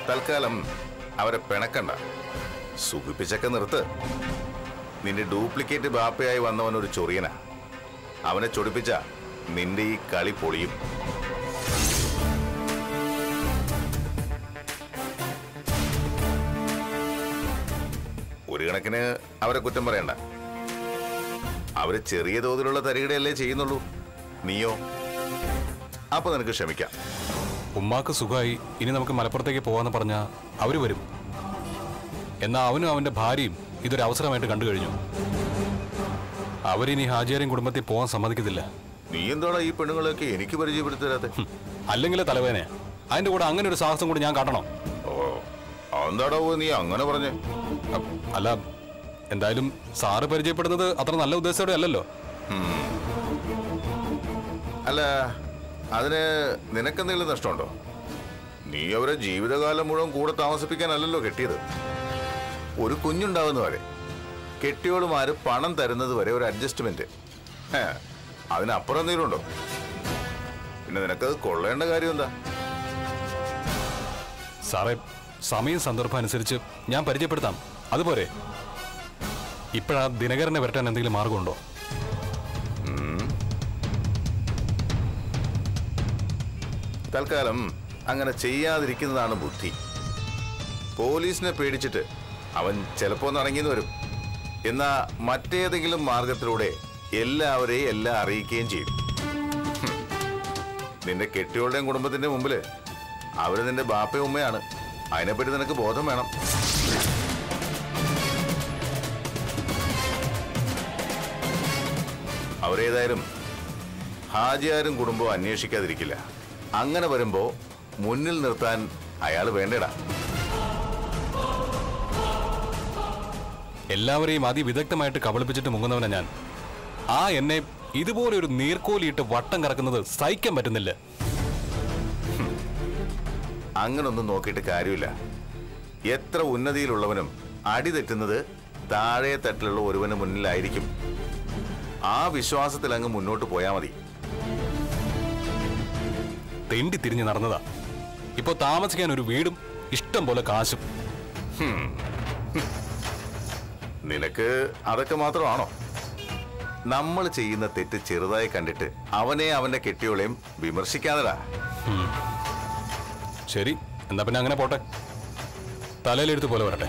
തൽക്കാലം അവരെ പിണക്കണ്ട സുഖിപ്പിച്ചൊക്കെ നിർത്ത് നിന്റെ ഡ്യൂപ്ലിക്കേറ്റ് ബാപ്പയായി വന്നവൻ ഒരു ചൊറിയനാ അവനെ ചൊടിപ്പിച്ച നിന്റെ ഈ കളി പൊളിയും ഒരു കണക്കിന് അവരെ കുറ്റം പറയണ്ട അവര് ചെറിയ തോതിലുള്ള തരികടയല്ലേ ചെയ്യുന്നുള്ളൂ നീയോ അപ്പൊ നിനക്ക് ക്ഷമിക്കാം ഉമ്മാക്ക് സുഖമായി ഇനി നമുക്ക് മലപ്പുറത്തേക്ക് പോവാന്ന് പറഞ്ഞ അവര് വരും എന്നാ അവനും അവന്റെ ഭാര്യയും ഇതൊരു അവസരമായിട്ട് കണ്ടു കഴിഞ്ഞു അവരിനി ഹാജിയാരെയും കുടുംബത്തിൽ പോകാൻ സമ്മതിക്കത്തില്ല നീ എന്താണ് ഈ പെണ്ണുങ്ങളെയൊക്കെ എനിക്ക് പരിചയപ്പെടുത്തി തരാത്തെ അല്ലെങ്കിലേ തലവേനെ അതിന്റെ കൂടെ അങ്ങനെ ഒരു സാഹസം കൂടി ഞാൻ കാട്ടണം ഓ എന്താടോ നീ അങ്ങനെ പറഞ്ഞേ അ- അല്ല എന്തായാലും സാറ് പരിചയപ്പെടുന്നത് അത്ര നല്ല ഉദ്ദേശത്തോടെ അല്ലല്ലോ അല്ല അതിന് നിനക്കെന്തെങ്കിലും നഷ്ടമുണ്ടോ നീ അവരെ ജീവിതകാലം മുഴുവൻ കൂടെ താമസിപ്പിക്കാനല്ലല്ലോ കെട്ടിയത് ഒരു കുഞ്ഞുണ്ടാവുന്ന വരെ കെട്ടിയോളുമാര് പണം തരുന്നത് വരെ ഒരു അഡ്ജസ്റ്റ്മെന്റ് ഹേ, അതിനപ്പുറം എന്തെങ്കിലും ഉണ്ടോ പിന്നെ നിനക്കത് കൊള്ളേണ്ട കാര്യം എന്താ സാറേ സമയം സന്ദർഭം അനുസരിച്ച് ഞാൻ പരിചയപ്പെടുത്താം അതുപോരെ ഇപ്പോഴാ ദിനകരനെ വരട്ടാൻ എന്തെങ്കിലും മാർഗമുണ്ടോ തൽക്കാലം അങ്ങനെ ചെയ്യാതിരിക്കുന്നതാണ് ബുദ്ധി പോലീസിനെ പേടിച്ചിട്ട് അവൻ ചിലപ്പോ നടങ്ങിന്ന് വരും എന്നാ മറ്റേതെങ്കിലും മാർഗത്തിലൂടെ എല്ലാവരെയും എല്ലാം അറിയിക്കുകയും ചെയ്യും ഹും. നിന്റെ കെട്ടിയോളുടെയും കുടുംബത്തിന്റെ മുമ്പില് അവര് നിന്റെ ബാപ്പയും ഉമ്മയാണ് അതിനെപ്പറ്റി നിനക്ക് ബോധം വേണം അവരേതായാലും ഹാജിയാരും കുടുംബവും അന്വേഷിക്കാതിരിക്കില്ല അങ്ങനെ വരുമ്പോ മുന്നിൽ നിർത്താൻ അയാൾ വേണ്ടടാ എല്ലാവരെയും അതിവിദഗ്ധമായിട്ട് കബളിപ്പിച്ചിട്ട് മുങ്ങുന്നവനാ ഞാൻ ആ എന്നെ ഇതുപോലെ ഒരു നീർക്കോലിയിട്ട് വട്ടം കറക്കുന്നത് സഹിക്കാൻ പറ്റുന്നില്ല അങ്ങനൊന്നും നോക്കിയിട്ട് കാര്യമില്ല എത്ര ഉന്നതിയിലുള്ളവനും അടി തെറ്റുന്നത് താഴെ തട്ടിലുള്ള ഒരുവന് മുന്നിലായിരിക്കും ആ വിശ്വാസത്തിൽ അങ്ങ് മുന്നോട്ട് പോയാൽ മതി തെണ്ടി തിരിഞ്ഞ് നടന്നതാ ഇപ്പൊ താമസിക്കാൻ ഒരു വീടും ഇഷ്ടം പോലെ കാശും നിനക്ക് അതൊക്കെ മാത്രമാണോ നമ്മൾ ചെയ്യുന്ന തെറ്റ് ചെറുതായി കണ്ടിട്ട് അവനെ അവന്റെ കെട്ടിയോളെയും വിമർശിക്കാതെടാ ശരി എന്നാ പിന്നെ അങ്ങനെ പോട്ടെ തലയിലെടുത്ത് പോലെ വരട്ടെ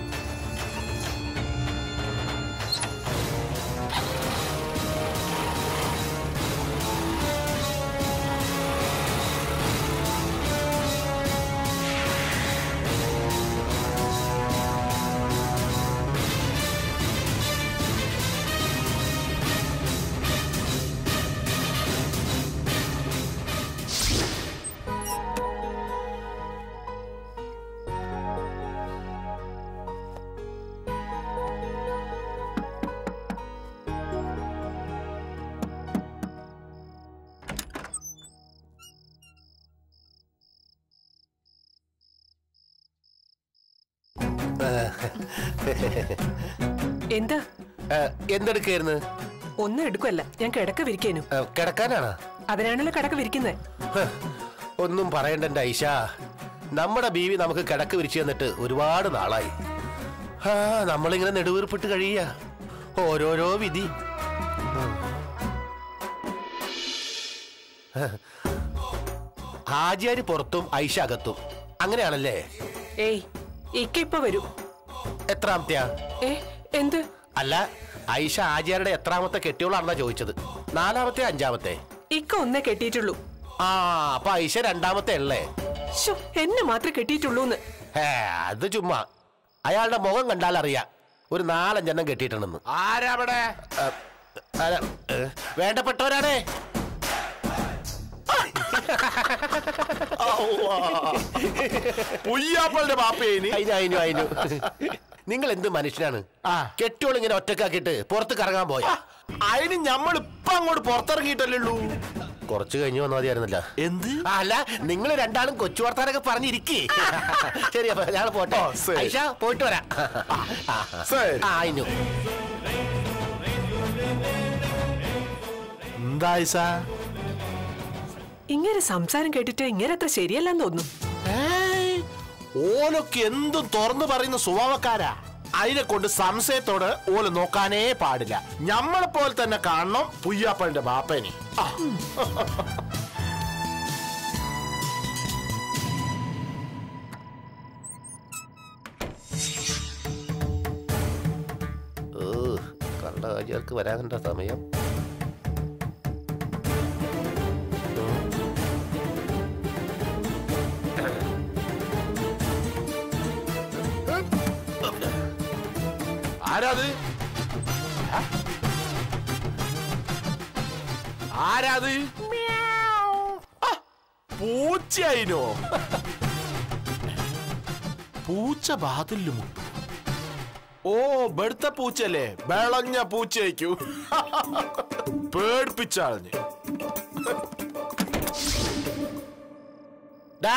എന്താ ഏ, എന്തെടുക്കായിരുന്നു ഒന്നും എടുക്കുമല്ല ഞാൻ കിടക്ക വിരിക്കേനു ഏ, കിടക്കാനാണോ അതിനാണല്ലോ കിടക്ക വിരിക്കുന്നത് ഹ്, ഒന്നും പറയണ്ട എന്റെ ഐഷ നമ്മുടെ ബീവി നമുക്ക് കിടക്ക് വിരിച്ചു തന്നിട്ട് ഒരുപാട് നാളായി ആ നമ്മളിങ്ങനെ നെടുവീർപ്പിട്ട് കഴിയ ഓരോരോ വിധി ഹാജിയാര് പുറത്തും ഐഷ അകത്തും അങ്ങനെയാണല്ലേ ഏയ് ഇക്ക ഇപ്പൊ വരും എത്രാമത്തെയാ ഏ എന്ത് അല്ല ഐഷ ആചാരുടെ എത്രാമത്തെ കെട്ടിയോളാണെന്നാ ചോദിച്ചത് നാലാമത്തെ അഞ്ചാമത്തെ ഇക്ക ഒന്നേ കെട്ടിയിട്ടുള്ളൂ ആ അപ്പൊ ഐഷ രണ്ടാമത്തെ അല്ലേ ശോ എന്നെ മാത്രമേ കെട്ടിയിട്ടുള്ളൂന്ന് ഹേ അത് ചുമ്മാ അയാളുടെ മുഖം കണ്ടാൽ അറിയാം ഒരു നാലഞ്ചെണ്ണം കെട്ടിയിട്ടുണ്ടെന്ന് ആരാവിടെ വേണ്ടപ്പെട്ടവരാണേ പൊയ്യാപ്പളുടെ ബാപ്പേനി അയിനു അയിനു അയിനു നിങ്ങൾ എന്ത് മനുഷ്യനാണ് കെട്ടിയോൾ ഇങ്ങനെ ഒറ്റക്കാക്കിയിട്ട് പുറത്ത് കറങ്ങാൻ പോയ അതിന് ഞമ്മൾ ഇപ്പൊ അങ്ങോട്ട് പുറത്തിറങ്ങിയിട്ടല്ലേ ഉള്ളൂ കുറച്ച് കഴിഞ്ഞു വന്നാൽ മതിയായിരുന്നല്ല എന്ത് അല്ല നിങ്ങൾ രണ്ടാളും കൊച്ചു വർത്താനൊക്കെ പറഞ്ഞിരിക്കേ ശരി അപ്പൊ ഞാൻ പോട്ടെ ഓ, ശരി. ഐഷ പോയിട്ട് വരാം ശരി. ആ അയിനു എന്താ ഐസ ഇങ്ങനെ സംസാരം കേട്ടിട്ട് ഇങ്ങനെ അത്ര ശരിയല്ലെന്ന് തോന്നുന്നു ഏയ്, ഓലൊക്കെ എന്തും തുറന്നു പറയുന്ന സ്വഭാവക്കാരാ അതിനെ കൊണ്ട് സംശയത്തോട് ഓല് നോക്കാനേ പാടില്ല ഞമ്മളെ പോലെ തന്നെ കാണണം പുയ്യാപ്പന്റെ ബാപ്പനെ ആ ഓ കണ്ട കാര്യം വരാനുണ്ട സമയം ആരാത് ആ? ആരാത് ആ, പൂച്ചയായിനോ പൂച്ച ബാതിലും ഓ വെടുത്ത പൂച്ചല്ലേ വിളഞ്ഞ പൂച്ചയ്ക്കു പേടിപ്പിച്ചാളഞ്ഞ് ഡാ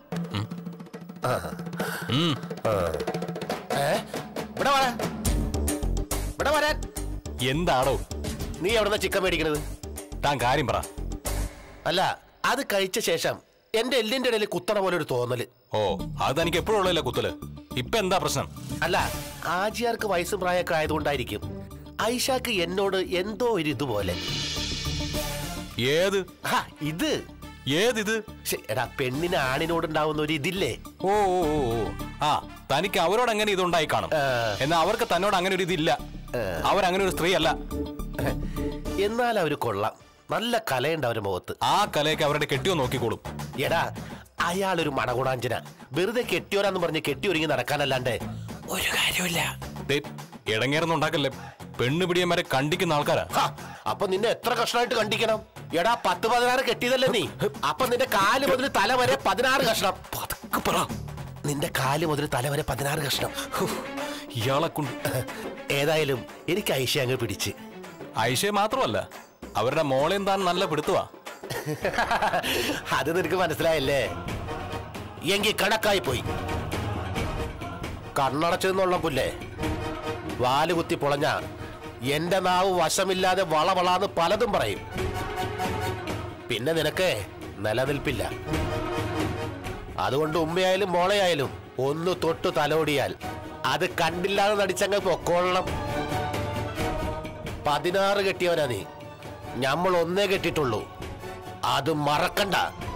ഉം. ഏ ഇവിടെ വരാൻ ഇവിടെ വരാൻ എന്താണോ നീ എവിടുന്ന ചിക്കൻ മേടിക്കണത് താൻ കാര്യം പറ അല്ല അത് കഴിച്ച ശേഷം എന്റെ എല്ലിന്റെ ഇടയിൽ കുത്തണ പോലെ ഒരു തോന്നല് ഓ അത് തനിക്ക് എപ്പോഴും ഉള്ളതല്ല കുത്തല് ഇപ്പൊ എന്താ പ്രശ്നം അല്ല ആജിയാർക്ക് വയസ്സും പ്രായമൊക്കെ ആയതുകൊണ്ടായിരിക്കും ഐഷാക്ക് എന്നോട് എന്തോ ഒരു ഇതുപോലെ ഏത് ഹാ, ഇത് ഏതിത് ശ്ശെ, എടാ പെണ്ണിന് ആണിനോടുണ്ടാവുന്ന ഒരു ഇതില്ലേ ഓ ഓ ഓ ഓ. ആ തനിക്ക് അവരോട് അങ്ങനെ ഇതുണ്ടായി കാണും ആ. എന്നാ അവർക്ക് തന്നോട് അങ്ങനെ ഒരു ഇതില്ല അവരങ്ങനെ ഒരു സ്ത്രീ അല്ല എന്നാൽ അവര് കൊള്ളാം നല്ല കലയുണ്ട് അവരുടെ മുഖത്ത് ആ കലയൊക്കെ അവരുടെ കെട്ടിയോ നോക്കിക്കോളും എടാ അയാളൊരു മണഗുണാഞ്ചന വെറുതെ കെട്ടിയോരാന്ന് പറഞ്ഞ് കെട്ടിയൊരുങ്ങി നടക്കാനല്ലാണ്ട് ഒരു കാര്യമില്ല ദേ, ഇടങ്ങേറൊന്നും ഉണ്ടാക്കല്ലേ പെണ്ണ് പിടിയന്മാരെ കണ്ടിക്കുന്ന ആൾക്കാരാ ഹാ, അപ്പൊ നിന്നെ എത്ര കഷ്ണമായിട്ട് കണ്ടിക്കണം എടാ പത്ത് പതിനാറ് കെട്ടിയതല്ലേ നീ അപ്പൊ നിന്റെ കാല് മുതൽ തല വരെ പതിനാറ് കഷ്ണം പതുക്കെ പറ നിന്റെ കാല് മുതൽ തല വരെ പതിനാറ് കഷ്ണം ഹു. ഇയാളെ കൊണ്ട് ഏതായാലും എനിക്ക് ഐഷ അങ്ങ് പിടിച്ച് ഐഷയെ മാത്രമല്ല അവരുടെ മോളെയും താൻ നല്ല പിടുത്തുവാ അത് നിനക്ക് മനസ്സിലായല്ലേ എങ്കിൽ കണക്കായി പോയി കണ്ണടച്ചെന്നുള്ള പുല്ലേ വാല് കുത്തി പൊളഞ്ഞ എന്റെ നാവ് വശമില്ലാതെ വളവളാന്ന് പലതും പറയും പിന്നെ നിനക്ക് നിലനിൽപ്പില്ല അതുകൊണ്ട് ഉമ്മയായാലും മോളയായാലും ഒന്ന് തൊട്ടു തലോടിയാൽ അത് കണ്ടില്ലാതെ നടിച്ചങ്ങ് പൊക്കോളണം പതിനാറ് കെട്ടിയവനാ നീ ഞമ്മൾ ഒന്നേ കെട്ടിട്ടുള്ളൂ അത് മറക്കണ്ട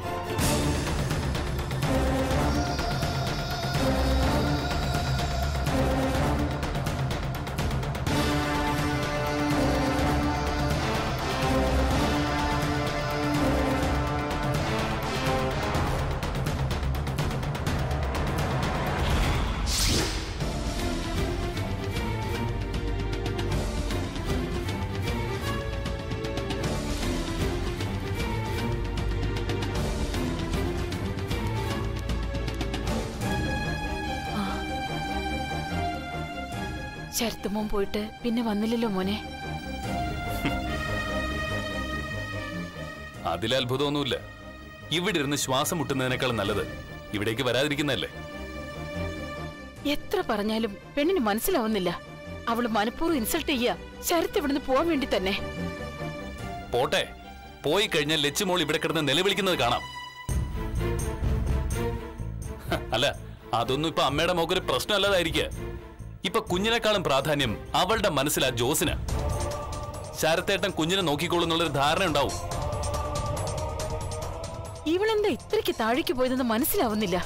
ശരത്തുമോൻ പോയിട്ട് പിന്നെ വന്നില്ലല്ലോ മോനെ അതിൽ അത്ഭുതമൊന്നുമില്ല ഇവിടെ ഇരുന്ന് ശ്വാസം മുട്ടുന്നതിനേക്കാൾ നല്ലത് ഇവിടേക്ക് വരാതിരിക്കുന്നതല്ലേ എത്ര പറഞ്ഞാലും പെണ്ണിന് മനസ്സിലാവുന്നില്ല അവള് മനഃപൂർവ്വം ഇൻസൾട്ട് ചെയ്യ ശരത്ത് ഇവിടുന്ന് പോവാൻ വേണ്ടി തന്നെ പോട്ടെ പോയി കഴിഞ്ഞാൽ ലച്ചുമോൾ ഇവിടെ കിടന്ന് നിലവിളിക്കുന്നത് കാണാം ഹ, അല്ല അതൊന്നും ഇപ്പൊ അമ്മയുടെ മോക്കൊരു പ്രശ്നമല്ലാതായിരിക്കുക ഇപ്പൊ കുഞ്ഞിനേക്കാളും പ്രാധാന്യം അവളുടെ മനസ്സിലാ ജോസിന് ശരത്തേട്ടൻ കുഞ്ഞിനെ നോക്കിക്കോളുന്നുള്ളൊരു ധാരണ ഉണ്ടാവും ഇവളെന്താ ഇത്രയ്ക്ക് താഴേക്ക് പോയതെന്ന് മനസ്സിലാവുന്നില്ല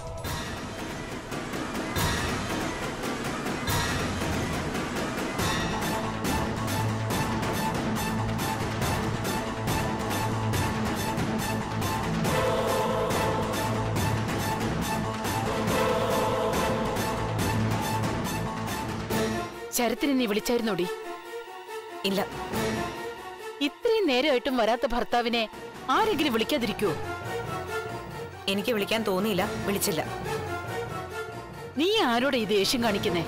ശരത്തിനെ നീ വിളിച്ചായിരുന്നോടി ഇല്ല ഇത്രയും നേരമായിട്ടും വരാത്ത ഭർത്താവിനെ ആരെങ്കിലും വിളിക്കാതിരിക്കുവോ എനിക്ക് വിളിക്കാൻ തോന്നിയില്ല വിളിച്ചില്ല നീ ആരോടെ ഈ ദേഷ്യം കാണിക്കുന്നേ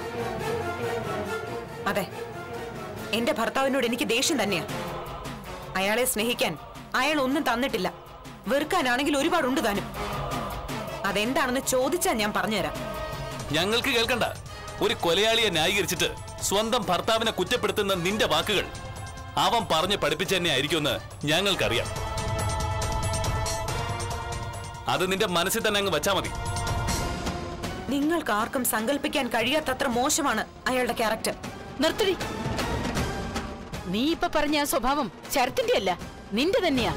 അതെ എന്റെ ഭർത്താവിനോട് എനിക്ക് ദേഷ്യം തന്നെയാ അയാളെ സ്നേഹിക്കാൻ അയാൾ ഒന്നും തന്നിട്ടില്ല വെറുക്കാനാണെങ്കിൽ ഒരുപാടുണ്ട് താനും അതെന്താണെന്ന് ചോദിച്ചാൽ ഞാൻ പറഞ്ഞുതരാം ഞങ്ങൾക്ക് കേൾക്കണ്ട ഒരു കൊലയാളിയെ ന്യായീകരിച്ചിട്ട് സ്വന്തം ഭർത്താവിനെ കുറ്റപ്പെടുത്തുന്ന നിന്റെ വാക്കുകൾ അവൻ പറഞ്ഞ് പഠിപ്പിച്ചു തന്നെ ആയിരിക്കുമെന്ന് ഞങ്ങൾക്കറിയാം അത് നിന്റെ മനസ്സിൽ തന്നെ അങ്ങ് വെച്ചാ മതി നിങ്ങൾക്ക് ആർക്കും സങ്കല്പിക്കാൻ കഴിയാത്തത്ര മോശമാണ് അയാളുടെ ക്യാരക്ടർ നിർത്തടി നീ ഇപ്പൊ പറഞ്ഞ ആ സ്വഭാവം ശരത്തിന്റെ അല്ല നിന്റെ തന്നെയാ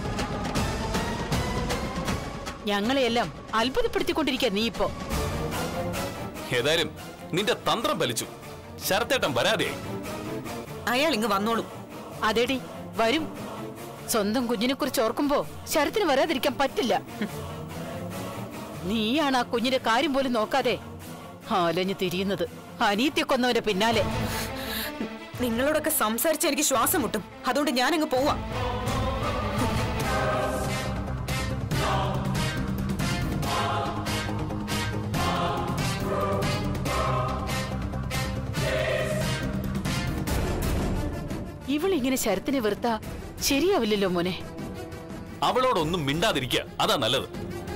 ഞങ്ങളെയെല്ലാം അത്ഭുതപ്പെടുത്തിക്കൊണ്ടിരിക്കുക നീ ഇപ്പോ ഏതായാലും നിന്റെ തന്ത്രം ഫലിച്ചു ശരത്തേട്ടൻ വരാതെയായി അയാൾ ഇങ്ങ് വന്നോളൂ അതെടി വരും സ്വന്തം കുഞ്ഞിനെ കുറിച്ച് ഓർക്കുമ്പോ ശരത്തിന് വരാതിരിക്കാൻ പറ്റില്ല ഹും. നീയാണ് ആ കുഞ്ഞിന്റെ കാര്യം പോലും നോക്കാതെ ആലഞ്ഞു തിരിയുന്നത് അനീത്യ കൊന്നവന്റെ പിന്നാലെ നിങ്ങളോടൊക്കെ സംസാരിച്ച് എനിക്ക് ശ്വാസം മുട്ടും അതുകൊണ്ട് ഞാനങ്ങ് പോവാം ഇവളിങ്ങനെ ശരത്തിനെ വെറുത്ത ശരിയാവില്ലല്ലോ മോനെ അവളോടൊന്നും മിണ്ടാതിരിക്കുക അതാ നല്ലത്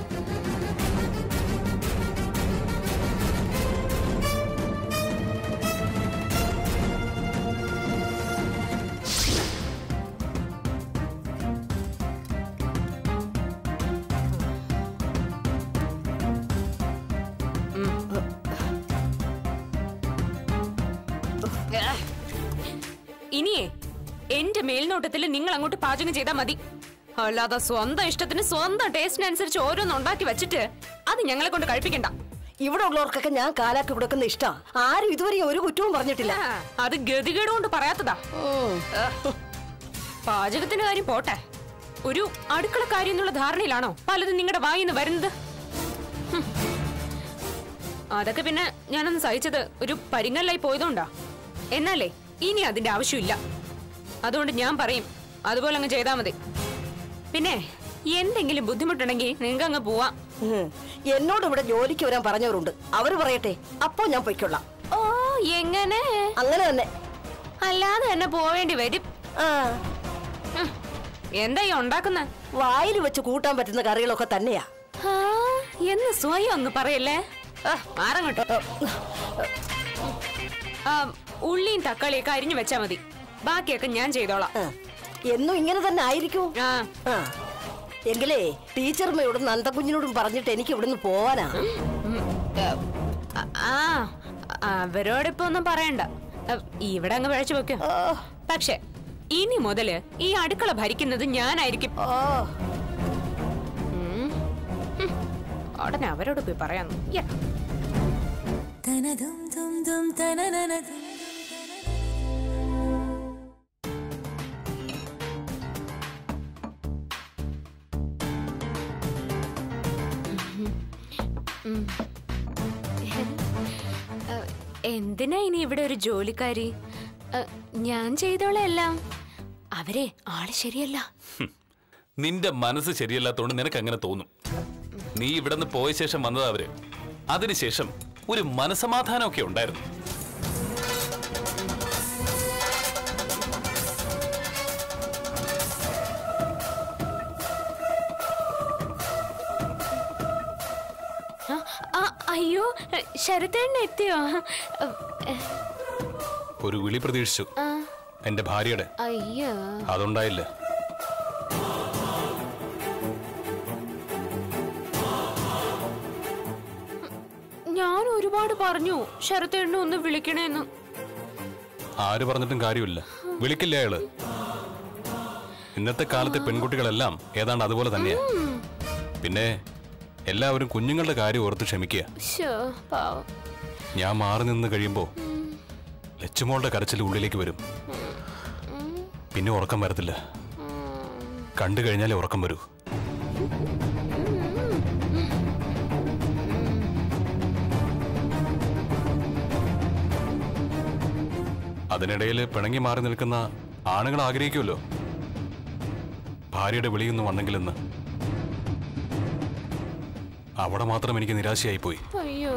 ഇനിയേ എന്റെ മേൽനോട്ടത്തിൽ നിങ്ങൾ അങ്ങോട്ട് പാചകം ചെയ്താൽ മതി അല്ലാതെ സ്വന്തം ഇഷ്ടത്തിന് സ്വന്തം ടേസ്റ്റിനനുസരിച്ച് ഓരോന്ന് ഉണ്ടാക്കി വെച്ചിട്ട് അത് ഞങ്ങളെ കൊണ്ട് കഴിപ്പിക്കണ്ട ഇവിടെ ഉള്ളവർക്കൊക്കെ ഞാൻ കാലാക്കി കൊടുക്കുന്ന ഇഷ്ടാ ആരും ഇതുവരെ ഒരു കുറ്റവും പറഞ്ഞിട്ടില്ല ആ, അത് ഗതികേട് കൊണ്ട് പറയാത്തതാ ഏഹ്. പാചകത്തിന്റെ കാര്യം പോട്ടെ ഒരു അടുക്കള കാര്യം എന്നുള്ള ധാരണയിലാണോ പലതും നിങ്ങളുടെ വായിന്ന് വരുന്നത് ഹും. അതൊക്കെ പിന്നെ ഞാനൊന്ന് സഹിച്ചത് ഒരു പരിങ്ങല്ലായി പോയതുകൊണ്ടാ എന്നാലേ ഇനി അതിന്റെ ആവശ്യമില്ല അതുകൊണ്ട് ഞാൻ പറയും അതുപോലെ അങ്ങ് ചെയ്താൽ മതി പിന്നെ എന്തെങ്കിലും ബുദ്ധിമുട്ടുണ്ടെങ്കിൽ നിങ്ങൾക്ക് അങ്ങ് പോവാം ഉം. എന്നോട് ഇവിടെ ജോലിക്ക് വരാൻ പറഞ്ഞവരുണ്ട് അവര് പറയട്ടെ അപ്പോ ഞാൻ പൊയ്ക്കൊള്ളാം ഓ എങ്ങനെ അങ്ങനെ തന്നെ അല്ലാതെ തന്നെ പോവേണ്ടി വരും ആ ഉം. എന്താ ഈ ഉണ്ടാക്കുന്ന വായിൽ വെച്ച് കൂട്ടാൻ പറ്റുന്ന കറികളൊക്കെ തന്നെയാ എന്ന് സ്വയം അങ്ങ് പറയല്ലേ ആ, മാറങ്ങോട്ടോ ആ, ഉള്ളിയും തക്കാളിയൊക്കെ അരിഞ്ഞു വെച്ചാ മതി ബാക്കിയൊക്കെ ഞാൻ ചെയ്തോളാം ആ. എന്നും ഇങ്ങനെ തന്നെ ആയിരിക്കും ആ ആ എങ്കിലേ ടീച്ചർമ്മയോടും നന്ദകുഞ്ഞിനോടും പറഞ്ഞിട്ട് എനിക്ക് ഇവിടുന്ന് പോവാനാ ആ അവരോടിപ്പോ ഒന്നും പറയണ്ട അ, ഇവിടെ അങ്ങ് പഴച്ചു വെക്കോ പക്ഷെ ഇനി മുതല് ഈ അടുക്കള ഭരിക്കുന്നത് ഞാനായിരിക്കും ഓ ഉം. ഉം. ഉടനെ അവരോട് പോയി പറയാന്ന് യ്യ. അ, എന്തിനാ ഇനി ഇവിടെ ഒരു ജോലിക്കാരി അ, ഞാൻ ചെയ്തോളാം എല്ലാം അവരെ ആള് ശരിയല്ല നിന്റെ മനസ്സ് ശരിയല്ലാത്തോണ്ട് നിനക്ക് അങ്ങനെ തോന്നും നീ ഇവിടെ നിന്ന് പോയ ശേഷം വന്നതാ അവര് അതിനുശേഷം ഒരു മനസമാധാനമൊക്കെ ഉണ്ടായിരുന്നു ആ, ആ, അയ്യോ ശരത്തേണ്ണ എത്തിയോ എ, ഒരു വിളി പ്രതീക്ഷിച്ചു ആ, എന്റെ ഭാര്യയുടെ അയ്യോ അതുണ്ടായില്ല ഞാൻ ഒരുപാട് പറഞ്ഞു ശരത്തേണ്ണ ഒന്ന് വിളിക്കണേന്ന് ആര് പറഞ്ഞിട്ടും കാര്യമില്ല വിളിക്കില്ല അയാള് ഇന്നത്തെ കാലത്തെ പെൺകുട്ടികളെല്ലാം ഏതാണ്ട് അതുപോലെ തന്നെയാ പിന്നെ എല്ലാവരും കുഞ്ഞുങ്ങളുടെ കാര്യം ഓർത്ത് ക്ഷമിക്കുക ശോ, പാവം ഞാൻ മാറി നിന്ന് കഴിയുമ്പോ ലച്ചുമോളുടെ കരച്ചിൽ ഉള്ളിലേക്ക് വരും പിന്നെ ഉറക്കം വരത്തില്ല കണ്ടു കഴിഞ്ഞാലേ ഉറക്കം വരൂ അതിനിടയിൽ പിണങ്ങി മാറി നിൽക്കുന്ന ആണുങ്ങൾ ആഗ്രഹിക്കുമല്ലോ ഭാര്യയുടെ വിളിയൊന്നും വന്നെങ്കിലെന്ന് അവിടെ മാത്രം എനിക്ക് നിരാശയായിപ്പോയി അയ്യോ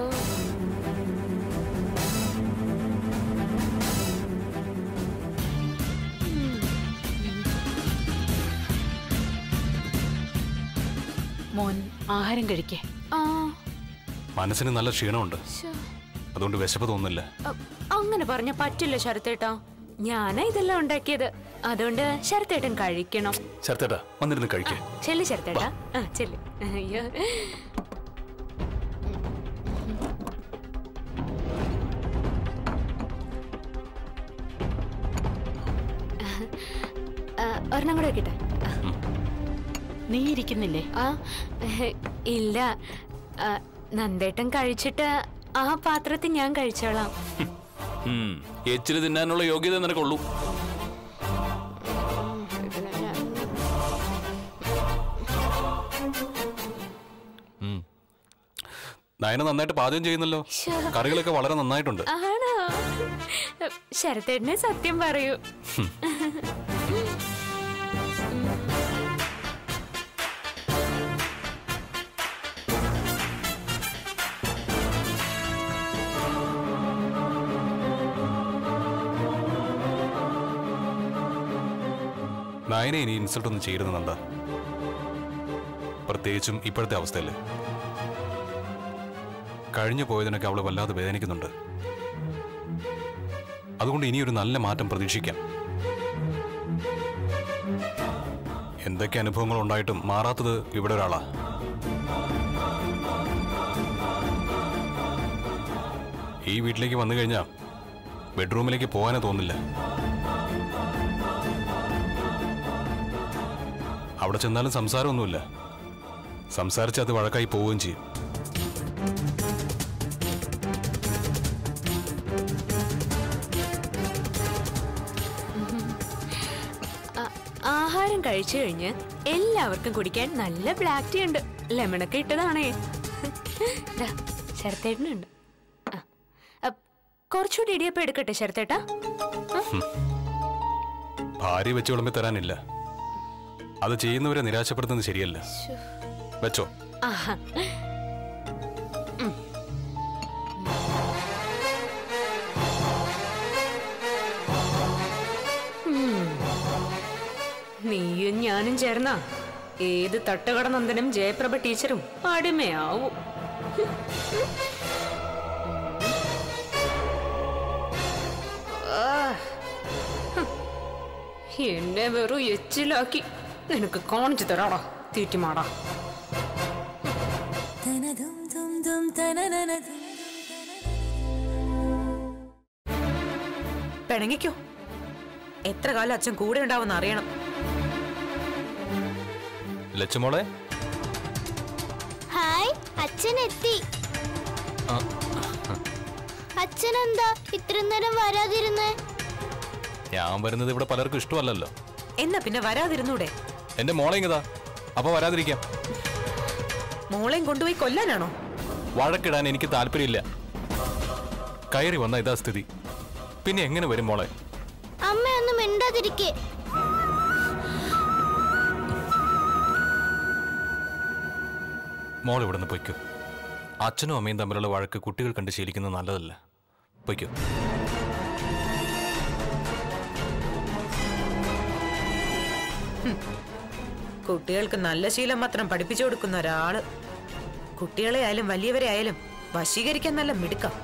മോൻ ആഹാരം കഴിക്കേ ആ മനസ്സിന് നല്ല ക്ഷീണമുണ്ട് ശോ. അതുകൊണ്ട് വിശപ്പ് തോന്നുന്നില്ല അ, അങ്ങനെ പറഞ്ഞ പറ്റില്ല ശരത്തേട്ടാ ഞാനാ ഇതെല്ലാം ഉണ്ടാക്കിയത് അതുകൊണ്ട് ശരത്തേട്ടൻ കഴിക്കണം ചേർത്തേട്ടാ വന്നിരുന്ന് കഴിക്കേ ചെല്ലു ശരത്തേട്ടാ ആ ചെല്ലു അയ്യോ ഒരെണ്ണം കൂടെ വെക്കട്ടെ നീ ഇരിക്കുന്നില്ലേ ആ ഇല്ല ആ, നന്ദേട്ടൻ കഴിച്ചിട്ട് ആ പാത്രത്തിൽ ഞാൻ കഴിച്ചോളാം ഉം, എച്ചില് തിന്നാനുള്ള യോഗ്യത നിനക്കുള്ളൂ നയന നന്നായിട്ട് പാചകം ചെയ്യുന്നല്ലോ കറികളൊക്കെ വളരെ നന്നായിട്ടുണ്ട് ആണോ ശരത്തേട്ടനെ സത്യം പറയൂ നയനെ ഇനി ഇൻസൾട്ട് ഒന്നും ചെയ്യരുത് നന്ദ പ്രത്യേകിച്ചും ഇപ്പോഴത്തെ അവസ്ഥയല്ലേ കഴിഞ്ഞു പോയതിനൊക്കെ അവള് വല്ലാതെ വേദനിക്കുന്നുണ്ട് അതുകൊണ്ട് ഇനിയൊരു നല്ല മാറ്റം പ്രതീക്ഷിക്കാം എന്തൊക്കെ അനുഭവങ്ങൾ ഉണ്ടായിട്ടും മാറാത്തത് ഇവിടെ ഒരാളാ ഈ വീട്ടിലേക്ക് വന്നു കഴിഞ്ഞാൽ ബെഡ്റൂമിലേക്ക് പോകാനേ തോന്നില്ല അവിടെ ചെന്നാലും സംസാരമൊന്നുമില്ല സംസാരിച്ച് അത് വഴക്കായി പോവുകയും ചെയ്യും ആ, ആഹാരം കഴിച്ചു കഴിഞ്ഞ് എല്ലാവർക്കും കുടിക്കാൻ നല്ല ബ്ലാക്ക് ടീ ഉണ്ട് ലെമണൊക്കെ ഇട്ടതാണേ ദാ, ശരത്തേട്ടനുണ്ട് ആ, ആ, കുറച്ചുകൂടി ഇടിയപ്പം എടുക്കട്ടെ ശരത്തേട്ടാ ഭാര്യ വെച്ച് വിളമ്പി തരാനില്ല അത് ചെയ്യുന്നവരെ നിരാശപ്പെടുത്തുന്നത് ശരിയല്ല വെച്ചോ ആഹാ. ഉം. നീയും ഞാനും ചേർന്ന ഏത് തട്ടുകട നന്ദനും ജയപ്രഭ ടീച്ചറും അടിമയാവും ആ. ഹും. എന്നെ വെറും എച്ചിലാക്കി നിനക്ക് കാണിച്ചു തരാടാ തീറ്റിമാടാ പിണങ്ങിക്കോ എത്ര കാലം അച്ഛൻ കൂടെ ഉണ്ടാവുമെന്ന് അറിയണം ലച്ചുമോളെ ഹായ് അച്ഛൻ എത്തി ആ, അച്ഛൻ എന്താ ഇത്ര നേരം വരാതിരുന്നേ ഞാൻ വരുന്നത് ഇവിടെ പലർക്കും ഇഷ്ടമല്ലല്ലോ എന്നാ പിന്നെ വരാതിരുന്നൂടെ എന്റെ മോളെ ഇങ്ങതാ അപ്പൊ വരാതിരിക്കാം മോളെയും കൊണ്ടുപോയി കൊല്ലാനാണോ വഴക്കിടാൻ എനിക്ക് താല്പര്യമില്ല കയറി വന്ന ഇതാ സ്ഥിതി പിന്നെ എങ്ങനെ വരും മോളെ അമ്മ ഒന്നും മിണ്ടാതിരിക്കേ മോൾ ഇവിടെ നിന്ന് പൊയ്ക്കോ അച്ഛനും അമ്മയും തമ്മിലുള്ള വഴക്ക് കുട്ടികൾ കണ്ട് ശീലിക്കുന്നത് നല്ലതല്ല പൊയ്ക്കോ കുട്ടികൾക്ക് നല്ല ശീലം മാത്രം പഠിപ്പിച്ചു കൊടുക്കുന്ന ഒരാള് കുട്ടികളെ ആയാലും വലിയവരെ ആയാലും വശീകരിക്കാൻ നല്ല മിടുക്കം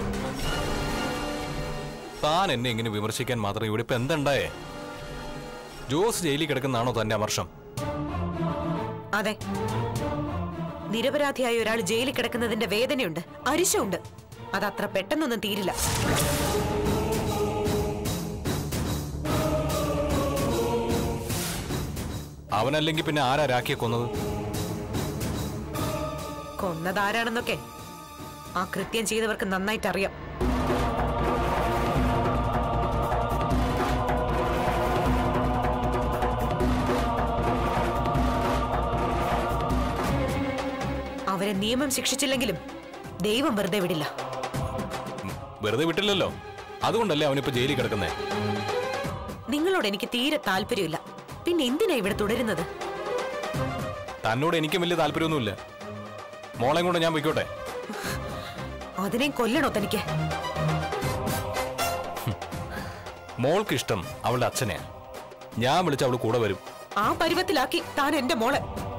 താൻ എന്നെ ഇങ്ങനെ വിമർശിക്കാൻ മാത്രം ഇവിടെ ഇപ്പൊ എന്തുണ്ടായേ ജോസ് ജയിലിൽ കിടക്കുന്നതാണോ തന്റെ അമർഷം അതെ നിരപരാധിയായ ഒരാൾ ജയിലിൽ കിടക്കുന്നതിന്റെ വേദനയുണ്ട് അരിശമുണ്ട് അത് അത്ര പെട്ടെന്നൊന്നും തീരില്ല അവനല്ലെങ്കിൽ പിന്നെ ആരാ രാഖിയെ കൊന്നത് കൊന്നതാരാണെന്നൊക്കെ ആ കൃത്യം ചെയ്തവർക്ക് നന്നായിട്ട് അറിയാം അവരെ നിയമം ശിക്ഷിച്ചില്ലെങ്കിലും ദൈവം വെറുതെ വിടില്ല വെറുതെ വിട്ടില്ലല്ലോ അതുകൊണ്ടല്ലേ അവനിപ്പോ ജയിലിൽ കിടക്കുന്നേ നിങ്ങളോട് എനിക്ക് തീരെ താല്പര്യമില്ല പിന്നെ എന്തിനാ ഇവിടെ തുടരുന്നത് തന്നോട് എനിക്കും വലിയ താല്പര്യമൊന്നുമില്ല മോളെയും കൊണ്ട് ഞാൻ പൊയ്ക്കോട്ടെ അതിനെയും കൊല്ലണോ തനിക്ക് മോൾക്ക് ഇഷ്ടം അവളുടെ അച്ഛനെയാ ഞാൻ വിളിച്ച അവള് കൂടെ വരും ആ പരുവത്തിലാക്കി താൻ എന്റെ മോളെ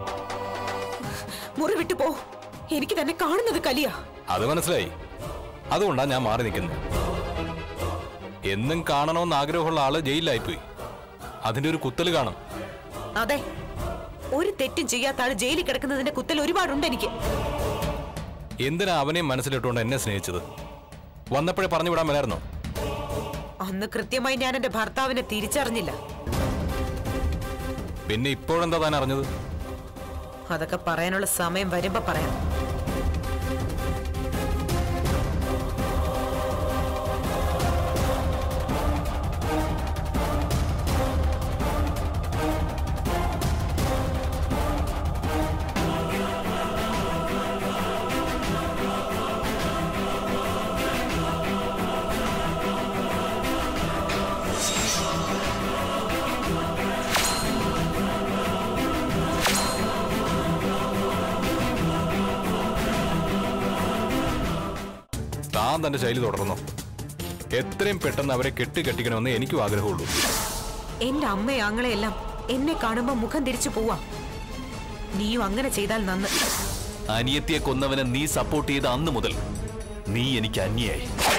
മുറി വിട്ടു പോ എനിക്ക് തന്നെ കാണുന്നത് കലിയാ അത് മനസ്സിലായി അതുകൊണ്ടാ ഞാൻ മാറി നിൽക്കുന്നത് എന്നും കാണണമെന്ന് ആഗ്രഹമുള്ള ആള് ജയിലിലായിപ്പോയി അതിന്റെ ഒരു കുത്തല് കാണും അതെ ഒരു തെറ്റും ചെയ്യാത്ത ആള് ജയിലിൽ കിടക്കുന്നതിന്റെ കുത്തൽ ഒരുപാടുണ്ട് എനിക്ക് എന്തിനാ അവനെയും മനസ്സിലിട്ടുകൊണ്ട് എന്നെ സ്നേഹിച്ചത് വന്നപ്പോഴേ പറഞ്ഞു വിടാൻ മേലായിരുന്നോ അന്ന് കൃത്യമായി ഞാൻ എന്റെ ഭർത്താവിനെ തിരിച്ചറിഞ്ഞില്ല പിന്നെ ഇപ്പോഴെന്താ താൻ അറിഞ്ഞത് അതൊക്കെ പറയാനുള്ള സമയം വരുമ്പോ പറയാം താൻ തന്റെ ശൈലി തുടർന്നോ എത്രയും പെട്ടെന്ന് അവരെ കെട്ടിക്കെട്ടിക്കണമെന്ന് എനിക്കും ആഗ്രഹമുള്ളൂ എന്റെ അമ്മയും ആങ്ങളെയെല്ലാം എന്നെ കാണുമ്പോ മുഖം തിരിച്ചു പോവാ നീയും അങ്ങനെ ചെയ്താൽ നന്ന് അനിയത്തിയെ കൊന്നവനെ നീ സപ്പോർട്ട് ചെയ്ത അന്ന് മുതൽ നീ എനിക്ക് അന്യായി